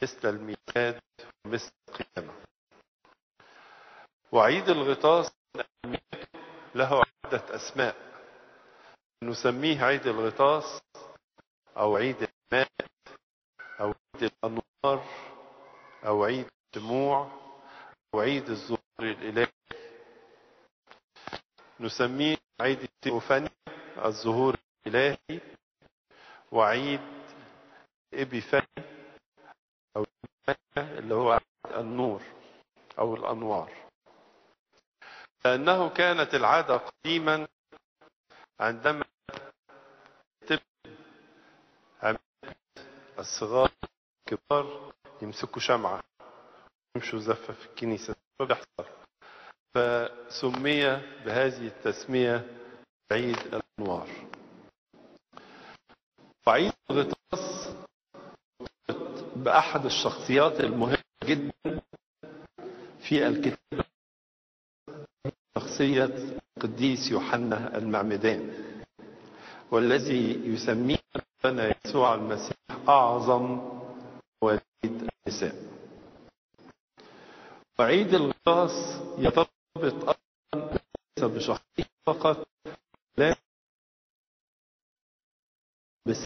مثل الميلاد ومثل القيامة وعيد الغطاس له عدة أسماء نسميه عيد الغطاس أو عيد الماء أو عيد الأنوار أو عيد الدموع أو عيد الظهور الإلهي نسميه عيد التيوفانيا الظهور الإلهي وعيد إبيفاني أو اللي هو عيد النور أو الأنوار لأنه كانت العادة قديما عندما تبدأ الصغار الكبار يمسكوا شمعة يمشوا زفة في الكنيسة ما بيحصل فسمي بهذه التسمية عيد الأنوار وعيد الغطاس بأحد الشخصيات المهمة جدا في الكتاب شخصية القديس يوحنا المعمدان والذي يسميه ربنا يسوع المسيح أعظم وليد النساء وعيد الغطاس يرتبط أيضا ليس بشخصية فقط لا بسر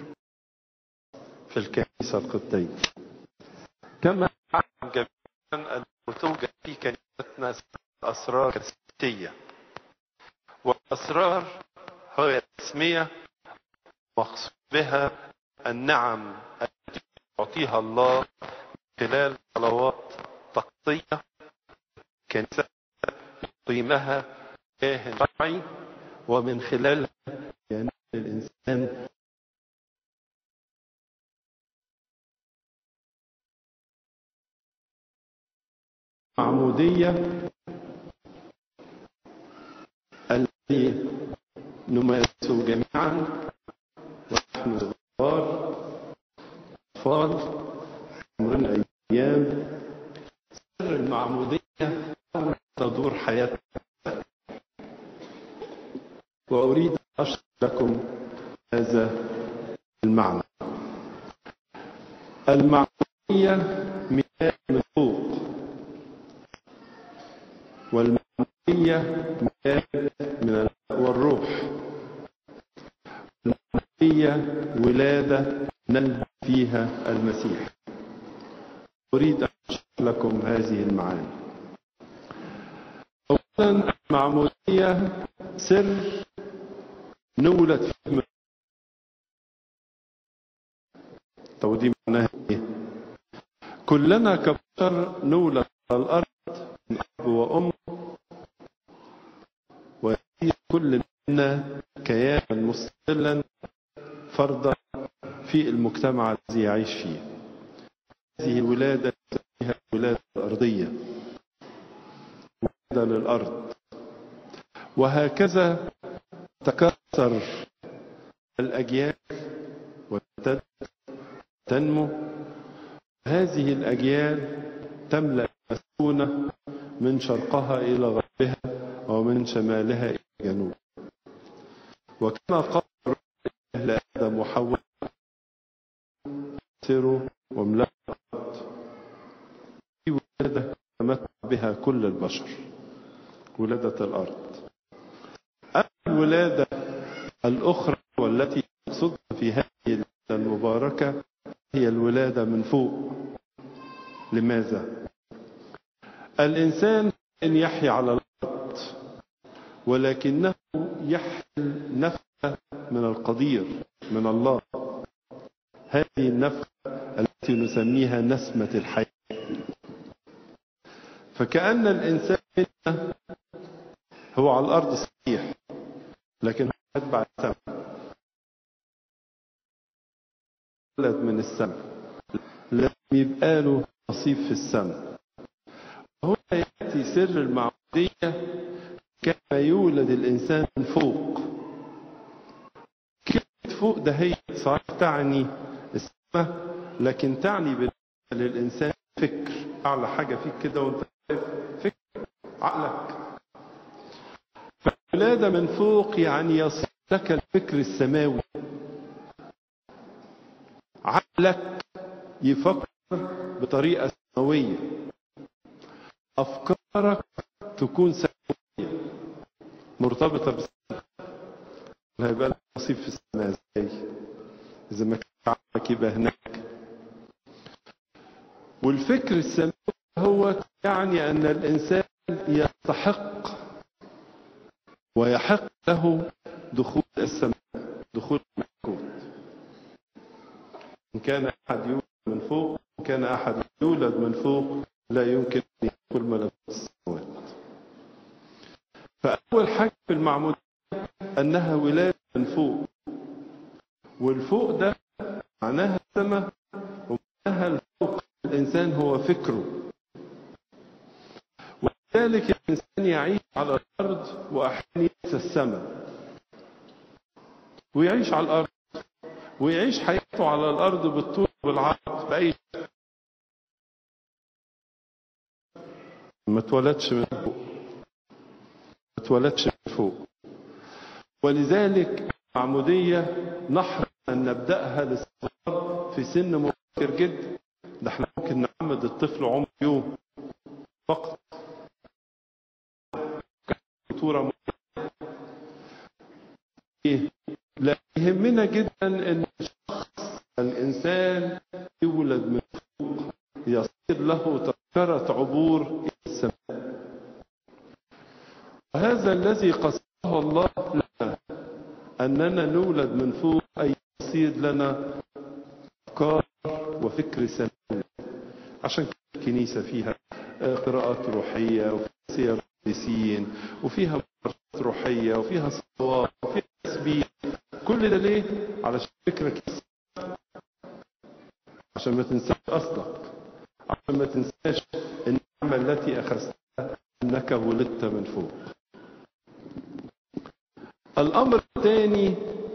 في الكنيسة القبطية كما نعلم جميعا أنه توجد في كنيستنا أسرار كنسية والأسرار هي تسمية مقصود بها النعم التي يعطيها الله خلال صلوات تقطية كنيسة يقيمها كاهن شرعي ومن خلالها ينال الإنسان معمودية التي نمارسه جميعا ونحن صغار أطفال عمرنا أيام سر المعمودية تدور حياتنا وأريد أن أشرح لكم هذا المعنى المعمودية مياه من فوق والمعمودية مياه من الماء والروح المعمودية ولادة نلهى فيها المسيح أريد أن أشرح لكم هذه المعاني أولا المعمودية سر نولد فيه من طب دي معناها ايه كلنا كبشر نولد على الارض من اب وام ويعيش كل منا كيانا مستقلا فردا في المجتمع الذي يعيش فيه هذه الولادة نسميها الولادة الأرضية ولادة للأرض وهكذا تكسر الأجيال وتد تنمو هذه الأجيال تملأ المسكونة من شرقها إلى غربها ومن شمالها إلى جنوبها وكما قال أهل آدم وحواء سروا واملأوا الأرض في ولادة تمتع بها كل البشر ولادة الأرض أما الولادة الأخرى والتي تقصدها في هذه الليلة المباركة هي الولادة من فوق لماذا؟ الإنسان إن يحيا على الأرض ولكنه يحمل نفخة من القدير من الله هذه النفخة التي نسميها نسمة الحياة فكأن الإنسان هو على الأرض صحيح لكن يتبع السماء ولد من السماء لازم يبقى له نصيب في السماء هنا يأتي سر المعمودية كما يولد الإنسان من فوق كلمة فوق ده هي صحيح تعني السماء لكن تعني بالنسبة للإنسان فكر أعلى حاجة فيك كده وأنت فكر عقلك فالولادة من فوق يعني يصل لك الفكر السماوي عقلك يفكر بطريقة سماوية أفكارك تكون سماوية مرتبطة بالسماء هيبقى لك نصيب في السماء ازاي إذا ما كان عقلك يبقى هناك والفكر السماوي هو يعني أن الإنسان يستحق ويحق له دخول السماء دخول الملكوت إن كان أحد يولد من فوق إن كان أحد يولد من فوق لا يمكن أن يدخل ملكوت السماوات فأول حاجة في المعمودية أنها ولادة من فوق والفوق ده معناها السماء ومعناها الفوق الإنسان هو فكره ولذلك الإنسان يعيش على الأرض وأحيانا ينسى السماء ويعيش على الأرض ويعيش حياته على الأرض بالطول والعرض بأي شكل ما اتولدش من فوق ما اتولدش من فوق ولذلك المعمودية نحرص أن نبدأها للصغار في سن مبكر جدا ده احنا ممكن نعمد الطفل عمر يوم فقط خطورة ايه لا يهمنا جدا ان الشخص الانسان يولد من فوق يصير له تذكرة عبور الى السماء وهذا الذي قصده الله لنا اننا نولد من فوق اي يصير لنا افكار وفكر سماوي عشان كده الكنيسة فيها قراءات روحية وفيها سير قديسين وفيها ممارسات روحية وفيها صلوات وفيها تسبيح كل ده ليه؟ علشان فكرك عشان ما تنساش أصلك عشان ما تنساش النعمة التي أخذتها أنك ولدت من فوق الأمر الثاني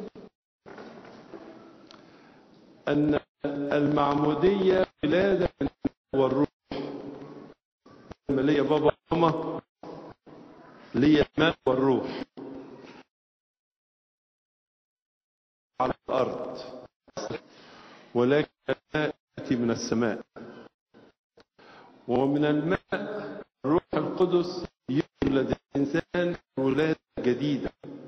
أن المعمودية ولادة والروح لما ليا بابا وماما ليا الماء والروح على الأرض ولكن الماء يأتي من السماء ومن الماء الروح القدس يولد الإنسان ولادة جديدة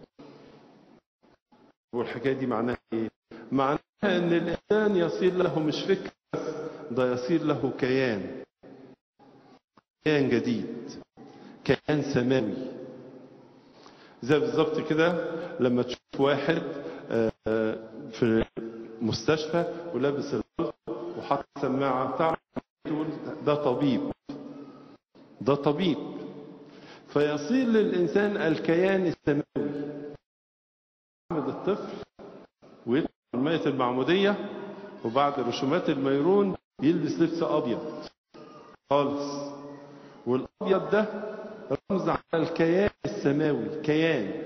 والحكاية دي معناها إيه؟ معناها أن الإنسان يصير له مش فكر ده يصير له كيان كيان جديد كيان سماوي زي بالظبط كده لما تشوف واحد في مستشفى ولابس البلط وحاطط سماعه تعرف تقول ده طبيب ده طبيب فيصير للانسان الكيان السماوي يعمد الطفل ويدخل ميه المعموديه وبعد رسومات الميرون يلبس لبس ابيض خالص والابيض ده رمز على الكيان السماوي كيان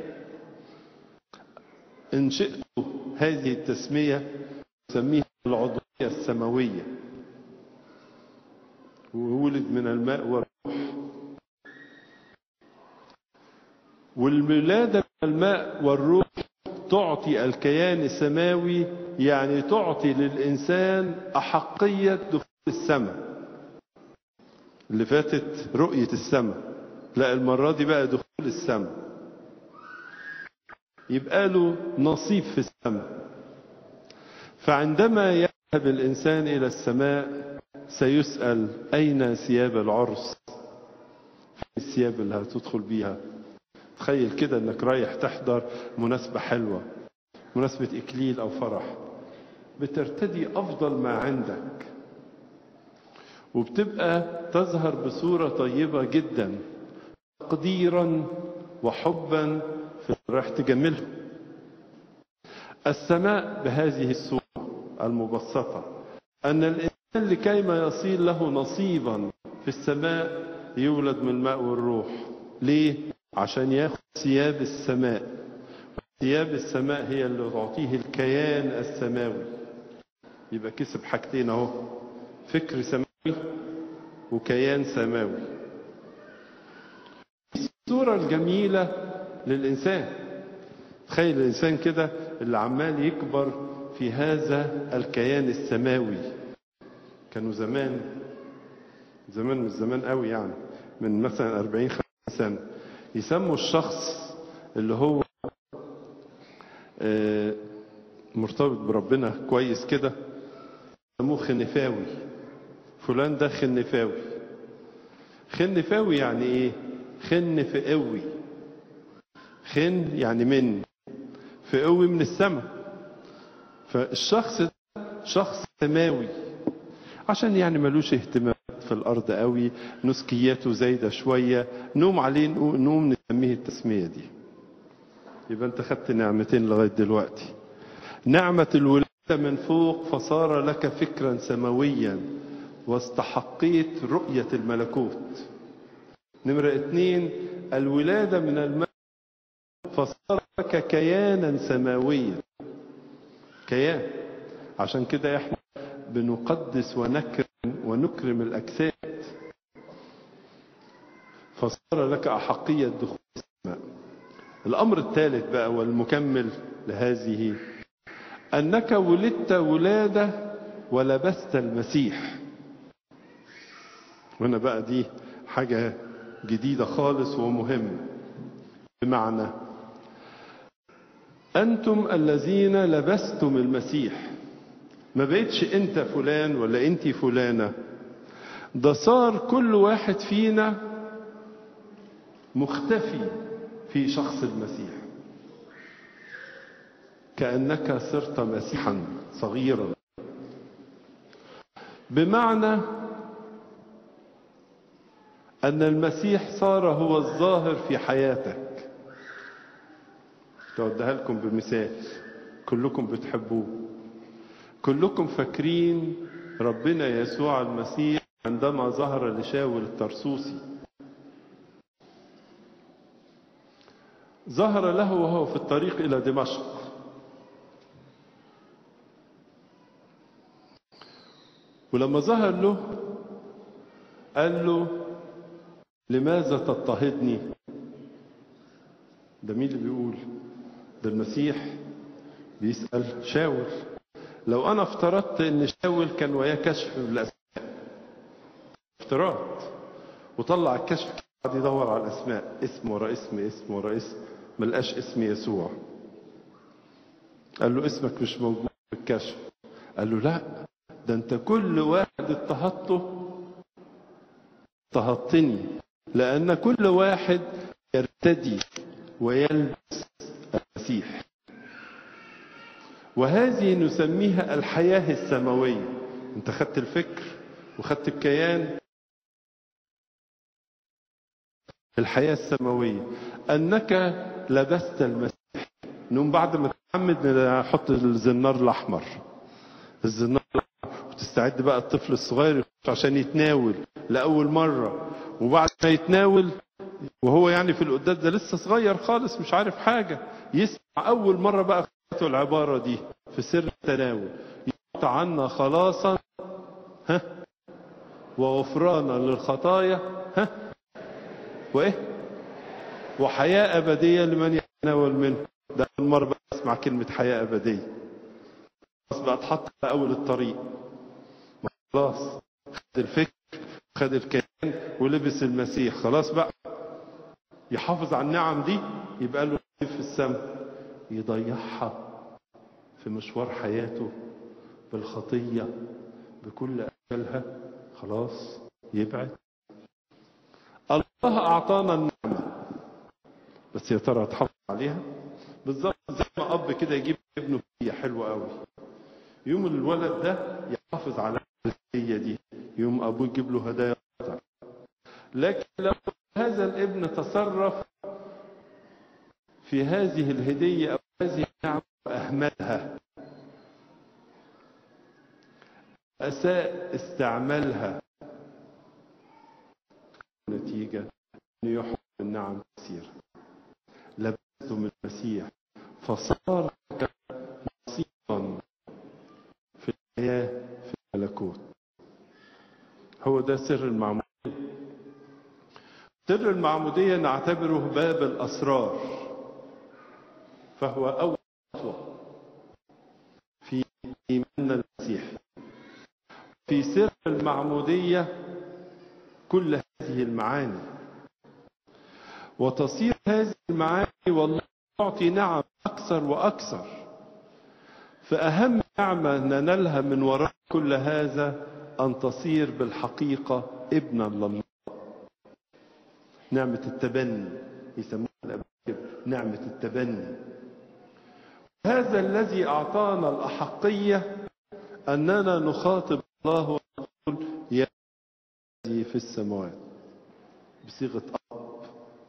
ان شئت هذه التسميه نسميها العضويه السماويه وولد من الماء والروح والولاده من الماء والروح تعطي الكيان السماوي يعني تعطي للإنسان أحقية دخول السماء اللي فاتت رؤية السماء لا المرة دي بقى دخول السماء يبقى له نصيب في السماء فعندما يذهب الإنسان إلى السماء سيسأل أين ثياب العرس الثياب اللي هتدخل بيها تخيل كده انك رايح تحضر مناسبة حلوة مناسبة اكليل او فرح بترتدي افضل ما عندك وبتبقى تظهر بصورة طيبة جدا تقديرا وحبا في رايح تجملها السماء بهذه الصورة المبسطة أن الإنسان لكيما يصير له نصيبا في السماء يولد من الماء والروح ليه؟ عشان ياخد ثياب السماء ثياب السماء هي اللي تعطيه الكيان السماوي يبقى كسب حاجتين اهو فكر سماوي وكيان سماوي الصورة الجميلة للإنسان تخيل الإنسان كده اللي عمال يكبر في هذا الكيان السماوي كانوا زمان زمان مش زمان قوي يعني من مثلا 40 50 سنة يسموا الشخص اللي هو آه، مرتبط بربنا كويس كده يسموه خنفاوي فلان ده خنفاوي خنفاوي يعني ايه خن في قوي خن يعني من في قوي من السماء فالشخص ده شخص سماوي عشان يعني ملوش اهتمام في الارض قوي نسكياته زايده شويه نوم عليه نوم نسميه التسميه دي يبقى انت خدت نعمتين لغايه دلوقتي نعمه الولاده من فوق فصار لك فكرا سماويا واستحقيت رؤيه الملكوت نمره اتنين الولاده من الماء فصار لك كيانا سماويا كيان عشان كده احنا بنقدس ونكرم ونكرم الأجساد فصار لك أحقية دخول السماء الأمر الثالث بقى والمكمل لهذه أنك ولدت ولادة ولبست المسيح وهنا بقى دي حاجة جديدة خالص ومهمة بمعنى أنتم الذين لبستم المسيح ما بقتش انت فلان ولا انت فلانة ده صار كل واحد فينا مختفي في شخص المسيح كأنك صرت مسيحا صغيرا بمعنى أن المسيح صار هو الظاهر في حياتك توديها لكم بمثال كلكم بتحبوه كلكم فاكرين ربنا يسوع المسيح عندما ظهر لشاول الترسوسي ظهر له وهو في الطريق إلى دمشق ولما ظهر له قال له لماذا تضطهدني ده مين اللي بيقول ده المسيح بيسأل شاول لو انا افترضت ان شاول كان وياه كشف بالاسماء افتراض وطلع الكشف قعد يدور على الاسماء اسم ورا اسم اسم ورا اسم ما لقاش اسم يسوع قال له اسمك مش موجود في الكشف قال له لا ده انت كل واحد اضطهدته اضطهدتني لان كل واحد يرتدي ويلبس المسيح وهذه نسميها الحياة السماوية انت خدت الفكر وخدت الكيان الحياة السماوية انك لبست المسيح نقوم بعد ما تحمد نحط الزنار الاحمر الزنار الاحمر وتستعد بقى الطفل الصغير عشان يتناول لاول مرة وبعد ما يتناول وهو يعني في القداس ده لسه صغير خالص مش عارف حاجة يسمع اول مرة بقى العبارة دي في سر التناول يعطى عنا خلاصا ها وغفرانا للخطايا ها وايه وحياة أبدية لمن يتناول منه ده أول مرة بقى أسمع كلمة حياة أبدية خلاص بقى اتحط على أول الطريق خلاص خد الفكر خد الكيان ولبس المسيح خلاص بقى يحافظ على النعم دي يبقى له في السماء يضيعها في مشوار حياته بالخطية بكل أشكالها خلاص يبعد الله أعطانا النعمة بس يا ترى هتحافظ عليها بالظبط زي ما أب كده يجيب ابنه هدية حلوة قوي يوم الولد ده يحافظ على الهدية دي يوم أبوه يجيب له هدايا أكتر لكن لو هذا الابن تصرف في هذه الهدية أو هذه النعمة وأهملها أساء استعمالها نتيجة أن يحب النعم كثيرا لبستم المسيح فصار نصيبا في الحياة في الملكوت هو ده سر المعمودية سر المعمودية نعتبره باب الأسرار فهو أول خطوة في إيماننا المسيح في سر المعمودية كل هذه المعاني وتصير هذه المعاني والله يعطي نعم أكثر وأكثر فأهم نعمة ننالها من وراء كل هذا أن تصير بالحقيقة ابنا لله نعمة التبني يسمونها الأباء نعمة التبني هذا الذي أعطانا الأحقية أننا نخاطب الله ونقول يا الذي في السماوات بصيغة أب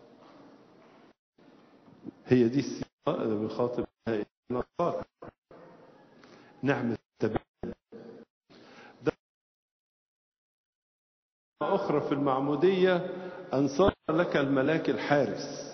هي دي الصيغة اللي بيخاطب بها النصارى نعمة التبني ده أخرى في المعمودية أن صار لك الملاك الحارس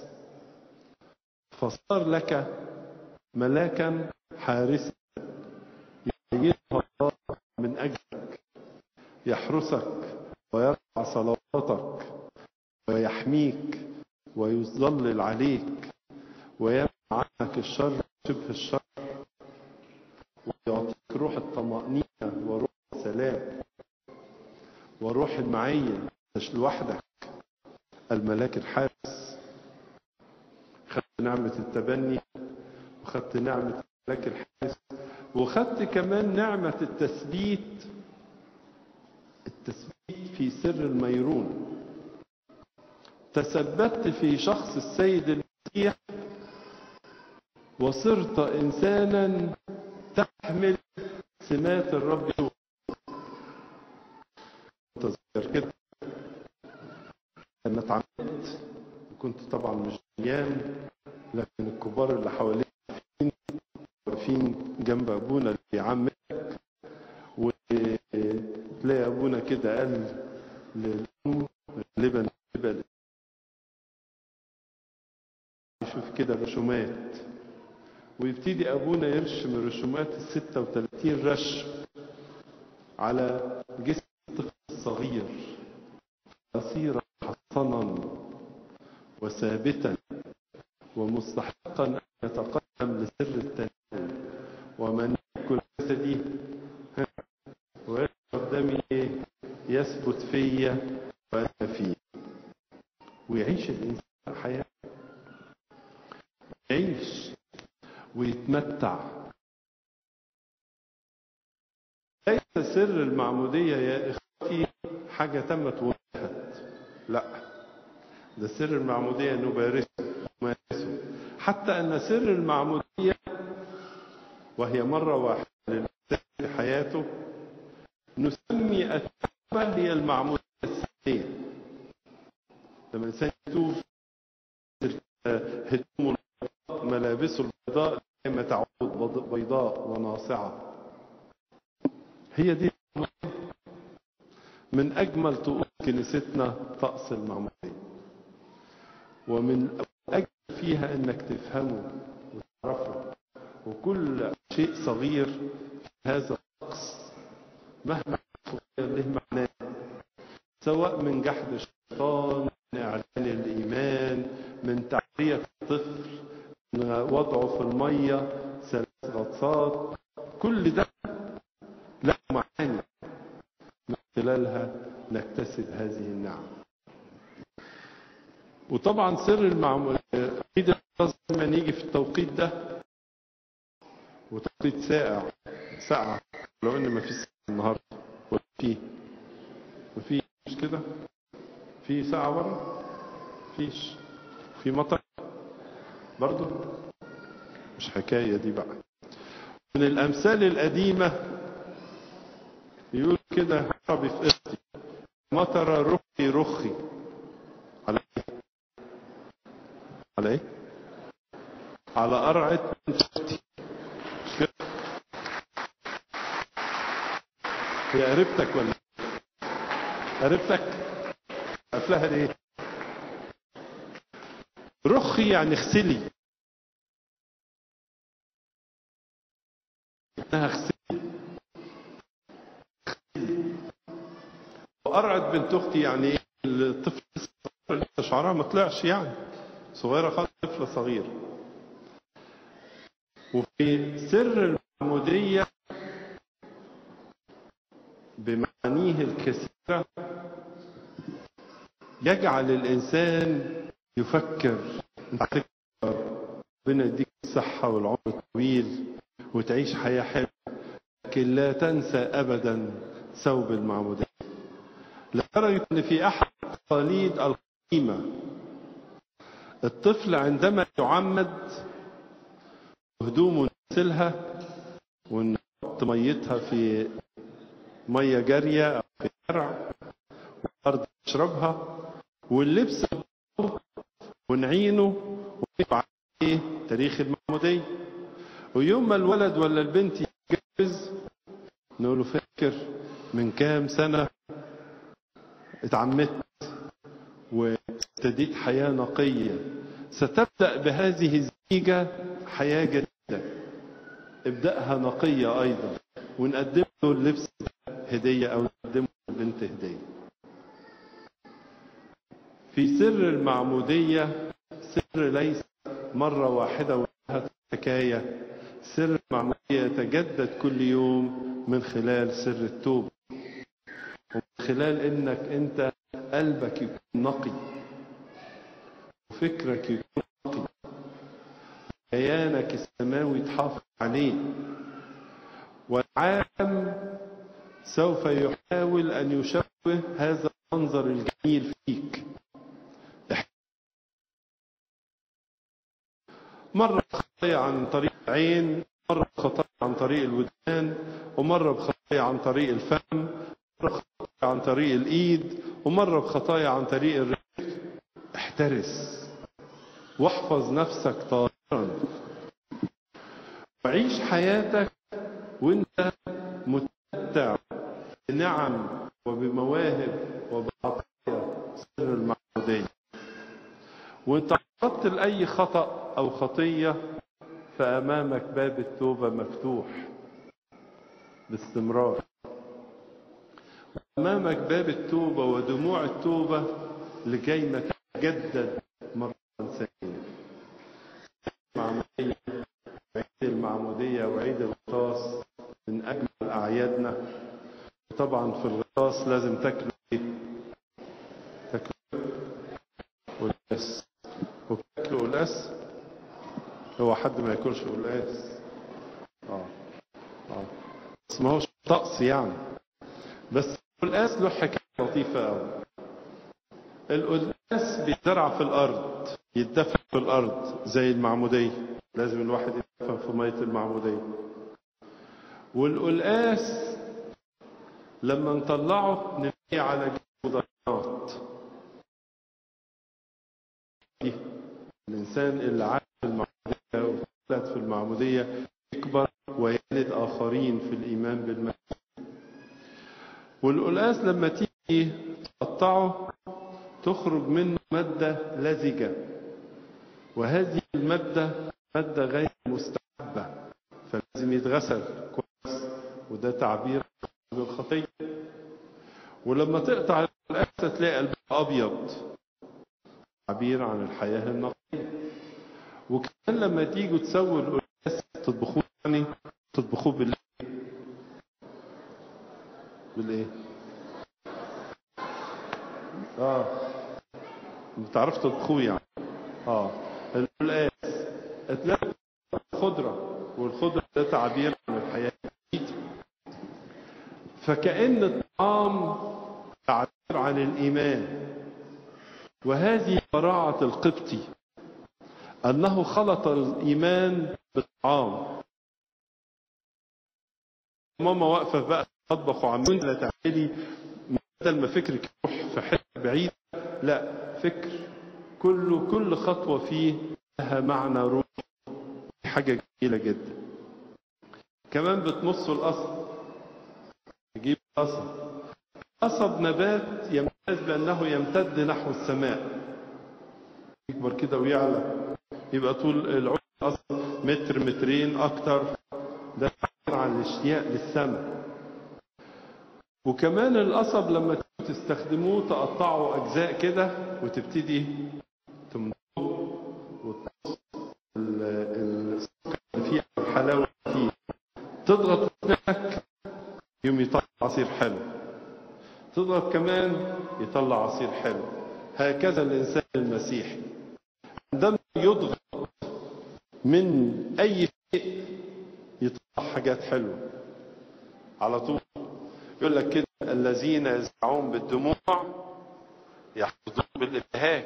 فصار لك ملاكا حارسا يعينه الله من أجلك يحرسك ويرفع صلواتك ويحميك ويظلل عليك ويمنع عنك الشر شبه الشر ويعطيك روح الطمأنينة وروح السلام وروح المعية مش لوحدك الملاك الحارس خدت نعمة التبني وخدت نعمة الملاك الحارس وخدت كمان نعمة التثبيت التثبيت في سر الميرون تثبت في شخص السيد المسيح وصرت إنسانا تحمل سمات الرب يسوع كنت صغير كده لما اتعمدت كنت طبعا مش ايام لكن الكبار اللي حواليك واقفين واقفين جنب ابونا اللي بيعمدك وتلاقي ابونا كده قال للام غالبا غالبا يشوف كده رسومات ويبتدي ابونا يرسم رسومات ال 36 رسم على جسم الطفل الصغير يصير حصنا وثابتا ومستحقا ان يتقدم لسر التناول ومن ياكل جسدي ويشرب دمي يثبت فيا وانا فيه ويعيش الانسان حياه يعيش ويتمتع ليس سر المعمودية يا إخوتي حاجة تمت وانتهت لا ده سر المعمودية نمارسه نمارسه حتى أن سر المعمودية وهي مرة واحدة للإنسان في حياته نسمي التوبة هي المعمودية الثانية لما الإنسان يتوب هدومه ملابسه البيضاء كما تعود بيضاء وناصعة هي دي من أجمل طقوس كنيستنا طقس المعمودية ومن أجمل فيها أنك تفهمه وتعرفه وكل شيء صغير في هذا الطقس مهما له معناه سواء من جحد الشيطان من إعلان الإيمان من تعرية الطفل من وضعه في المية ثلاث غطسات كل ده له معاني من خلالها نكتسب هذه النعم وطبعا سر المعمول عيد لما نيجي في التوقيت ده وتوقيت ساقع ساقع لو ان ما فيش النهارده ولا في وفي مش كده في ساعة بره فيش في مطر برضو مش حكاية دي بقى من الأمثال القديمة يقول كده عربي في قصتي مطر رخي رخي على ايه؟ على ايه؟ على قرعة بنت اختي مش كده؟ هي قريبتك ولا قريبتك؟ قفلها ليه؟ رخي يعني اغسلي انها اغسلي وقرعت بنت اختي يعني ايه الطفل لسه شعرها ما طلعش يعني صغيره خالص طفله صغيره وفي سر المعموديه بمعنى معانيه الكثيرة يجعل الإنسان يفكر أنت هتكبر ربنا يديك الصحة والعمر الطويل وتعيش حياة حلوة لكن لا تنسى أبدا ثوب المعمودية لدرجة أن في أحد تقاليد القديمة الطفل عندما يعمد هدومه نغسلها ونحط ميتها في مية جارية أو في زرع والأرض تشربها واللبس ونعينه ونكتب عليه تاريخ المعمودية ويوم ما الولد ولا البنت يتجوز نقول له فاكر من كام سنة اتعمدت وابتديت حياة نقية ستبدأ بهذه الزيجة حياة جديدة ابدأها نقية أيضا ونقدم له اللبس هدية أو نقدم له البنت هدية في سر المعمودية سر ليس مرة واحدة وانتهت الحكاية سر المعمودية يتجدد كل يوم من خلال سر التوبة ومن خلال انك انت قلبك يكون نقي وفكرك يكون نقي كيانك السماوي تحافظ عليه والعالم سوف يحاول ان يشوه هذا المنظر الجميل فيك مرة خطايا عن طريق العين مرة خطايا عن طريق الودان ومرة بخطايا عن طريق الفم مرة بخطايا عن طريق الإيد ومرة بخطايا عن طريق الرجل احترس واحفظ نفسك طاهرا وعيش حياتك وانت متمتع بنعم وبمواهب وبعطايا سر المعمودية وانت عرضت لأي خطأ أو خطية فأمامك باب التوبة مفتوح باستمرار أمامك باب التوبة ودموع التوبة لكي ما تتجدد مرة ثانية المعمودية عيد المعمودية وعيد الغطاس من أجمل أعيادنا طبعا في الغطاس لازم تاكلوا ايه؟ تاكلوا قلقاس وبتاكلوا قلقاس هو حد ما ياكلش قلقاس اه اه بس ما هوش طقس يعني بس القلقاس له حكايه لطيفه قوي القلقاس بيتزرع في الارض يتدفن في الارض زي المعموديه لازم الواحد يدفن في ميه المعموديه والقلقاس لما نطلعه نلاقيه على جنبه ضربات الانسان اللي عاش في المعموديه وطلعت في المعموديه يكبر ويلد اخرين في الايمان بالمسيح والقلقاس لما تيجي تقطعه تخرج منه ماده لزجه وهذه الماده ماده غير مستحبه فلازم يتغسل كويس وده تعبير بالخطيه ولما تقطع القلقاس تلاقي قلبها ابيض تعبير عن الحياه النقيه وكمان لما تيجوا تسووا القلقاس تطبخوه يعني تطبخوه بالايه بالايه اه بتعرفوا تطبخوه يعني اه القلقاس تلاقي خضره والخضره ده تعبير عن الحياه فكأن الطعام تعبير عن الإيمان وهذه براعة القبطي أنه خلط الإيمان بالطعام ماما واقفة بقى تطبخ وعمال لا تعملي بدل ما فكرك يروح في حتة بعيد لا فكر كله كل خطوة فيه لها معنى روح حاجة جميلة جدا كمان بتمصوا القصب تجيب قصب قصب نبات يمتاز بأنه يمتد نحو السماء يكبر كده ويعلى يبقى طول العود قصب متر مترين أكتر ده عن الاشتياق للسماء وكمان القصب لما تستخدموه تقطعوا أجزاء كده وتبتدي تمضغه وتقص السكر اللي فيه الحلاوة فيه تضغط اسنانك يوم يطلع عصير حلو تضغط كمان يطلع عصير حلو هكذا الإنسان المسيحي عندما يضغط من أي شيء يطلع حاجات حلوة على طول يقول لك كده الذين يزرعون بالدموع يحفظون بالابتهاج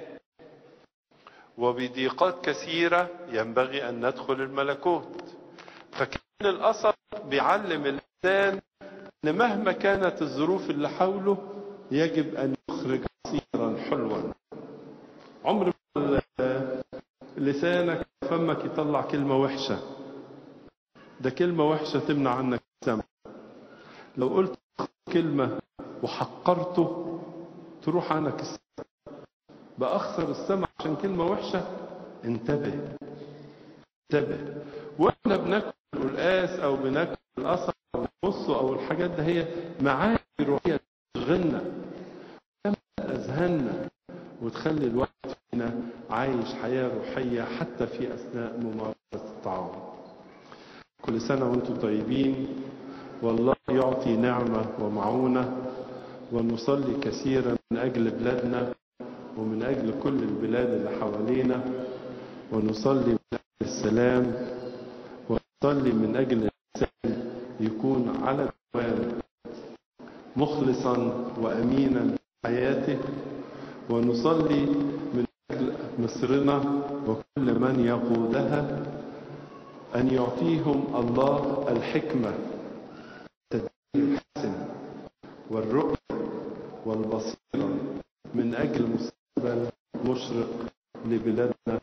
وبضيقات كثيرة ينبغي أن ندخل الملكوت فكان الأثر بيعلم الإنسان أن مهما كانت الظروف اللي حوله يجب أن يخرج عصيرا حلوا عمر ما لسانك فمك يطلع كلمة وحشة ده كلمة وحشة تمنع عنك السمع لو قلت كلمة وحقرته تروح عنك السمع بأخسر السمع عشان كلمة وحشة انتبه انتبه واحنا بناكل القلقاس او بناكل القصب او النص او الحاجات ده هي معاني روحية تشغلنا اذهاننا وتخلي الواحد فينا عايش حياة روحية حتى في اثناء ممارسة الطعام كل سنة وانتم طيبين والله يعطي نعمة ومعونة ونصلي كثيرا من أجل بلادنا ومن أجل كل البلاد اللي حوالينا ونصلي من أجل السلام ونصلي من أجل الإنسان يكون على الدوام مخلصا وأمينا في حياته ونصلي من أجل مصرنا وكل من يقودها أن يعطيهم الله الحكمة التدبير الحسن والرؤية والبصيرة من أجل مستقبل مشرق لبلادنا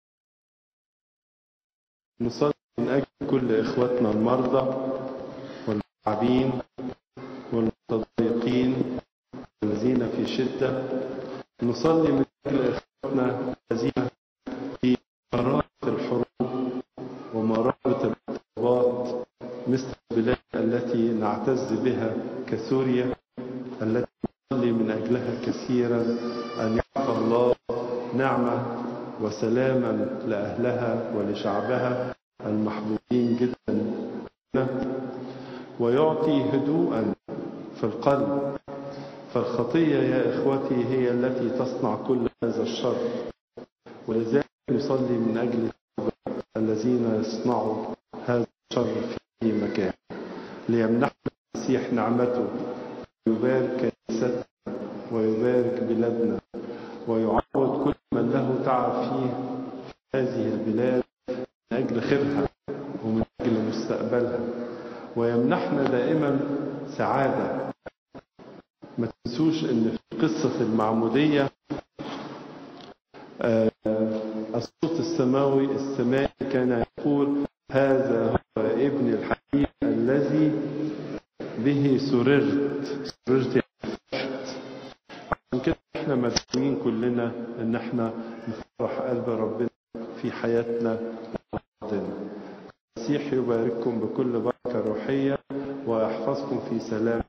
نصلي من أجل كل إخواتنا المرضى والمتعبين والمتضايقين الذين في شدة نصلي من أجل إخواتنا الذين في مرارة الحروب ومرارة الاضطرابات مثل البلاد التي نعتز بها كسوريا التي نصلي من أجلها كثيرا أن يعطى الله نعمة وسلاما لأهلها ولشعبها المحبوبين جدا ويعطي هدوءا في القلب فالخطية يا إخوتي هي التي تصنع كل هذا الشر ولذلك نصلي من أجل الذين يصنعوا هذا الشر في أي مكان ليمنحنا المسيح نعمته ويبارك كنيستنا ويبارك بلادنا ويعوض كل من له تعب فيه في هذه البلاد من أجل خيرها ومن أجل مستقبلها ويمنحنا دائما سعادة ما تنسوش ان في قصة المعمودية الصوت السماوي السماوي كان يقول هذا هو ابن الحبيب الذي به سررت سررت عشان كده احنا مدعوين كلنا ان احنا نفرح قلب ربنا في حياتنا وحياتنا المسيح يبارككم بكل بركة روحية ويحفظكم في سلام